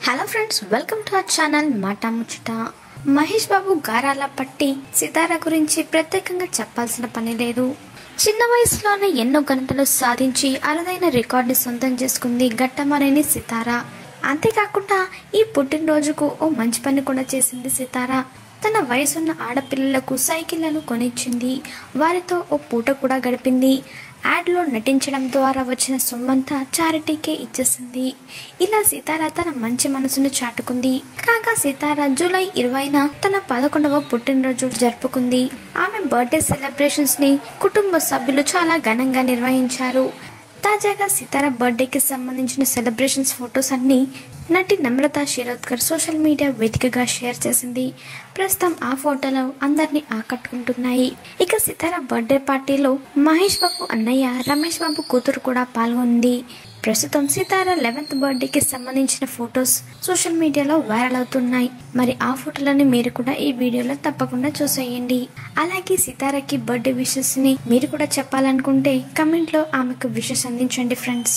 hello friends welcome to our channel మాట ముచ్చట మహేష్ బాబు గారాల పట్టి సితార గురించి ప్రత్యేకంగా చెప్పాల్సిన పని లేదు చిన్న వయసులోనే ఎన్నో గంటలు సాధించి అరుదైన రికార్డు సొంతం చేసుకుంది గట్టమరేని సితార అంతేకాకుండా ఈ పుట్టినరోజుకు ఓ మంచి పని కూడా చేసింది సితార తన వయసున్న ఆడపిల్లలకు సైకిళ్లను కొనిచ్చింది వారితో ఓ పూట కూడా గడిపింది యాడ్లో నటించడం ద్వారా వచ్చిన సొమ్మంతా చారిటీకే ఇచ్చేసింది ఇలా సీతార తన మంచి మనసును చాటుకుంది కాగా సీతార జూలై ఇరవైన తన పదకొండవ పుట్టినరోజు జరుపుకుంది ఆమె బర్త్డే సెలబ్రేషన్స్ ని కుటుంబ సభ్యులు చాలా ఘనంగా నిర్వహించారు తాజాగా సీతార బర్త్డేకి సంబంధించిన సెలబ్రేషన్స్ ఫొటోస్ అన్ని నటి నమ్రత శిరోద్కర్ సోషల్ మీడియా వేదికగా షేర్ చేసింది ప్రస్తుతం ఆ ఫోటోలు అందరినీ ఆకట్టుకుంటున్నాయి ఇక సీతార బర్త్డే పార్టీలో మహేష్ బాబు అన్నయ్య రమేష్ బాబు కూతురు కూడా పాల్గొంది ప్రస్తుతం సీతార లెవెన్త్ బర్త్డేకి సంబంధించిన ఫొటోస్ సోషల్ మీడియాలో వైరల్ అవుతున్నాయి మరి ఆ ఫోటోలని మీరు కూడా ఈ వీడియోలో తప్పకుండా చూసేయండి అలాగే సీతారకి బర్త్డే విషెస్ ని మీరు కూడా చెప్పాలనుకుంటే కమెంట్ లో ఆమెకు విషెస్ అందించండి ఫ్రెండ్స్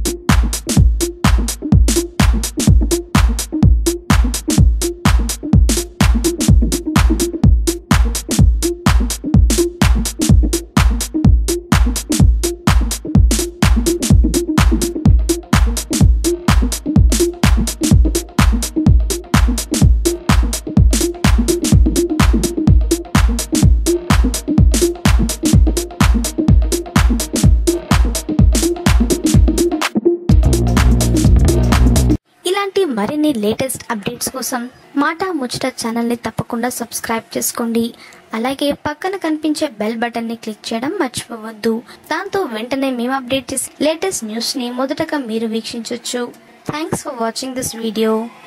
ఇలాంటి మరిన్ని లేటెస్ట్ అప్డేట్స్ కోసం మాట ముచ్చట ఛానల్ని తప్పకుండా సబ్స్క్రైబ్ చేసుకోండి అలాగే పక్కన కనిపించే బెల్ బటన్ని క్లిక్ చేయడం మర్చిపోవద్దు దాంతో వెంటనే మేము అప్డేట్ చేసే లేటెస్ట్ న్యూస్ని మొదటగా మీరు వీక్షించవచ్చు thanks for watching this video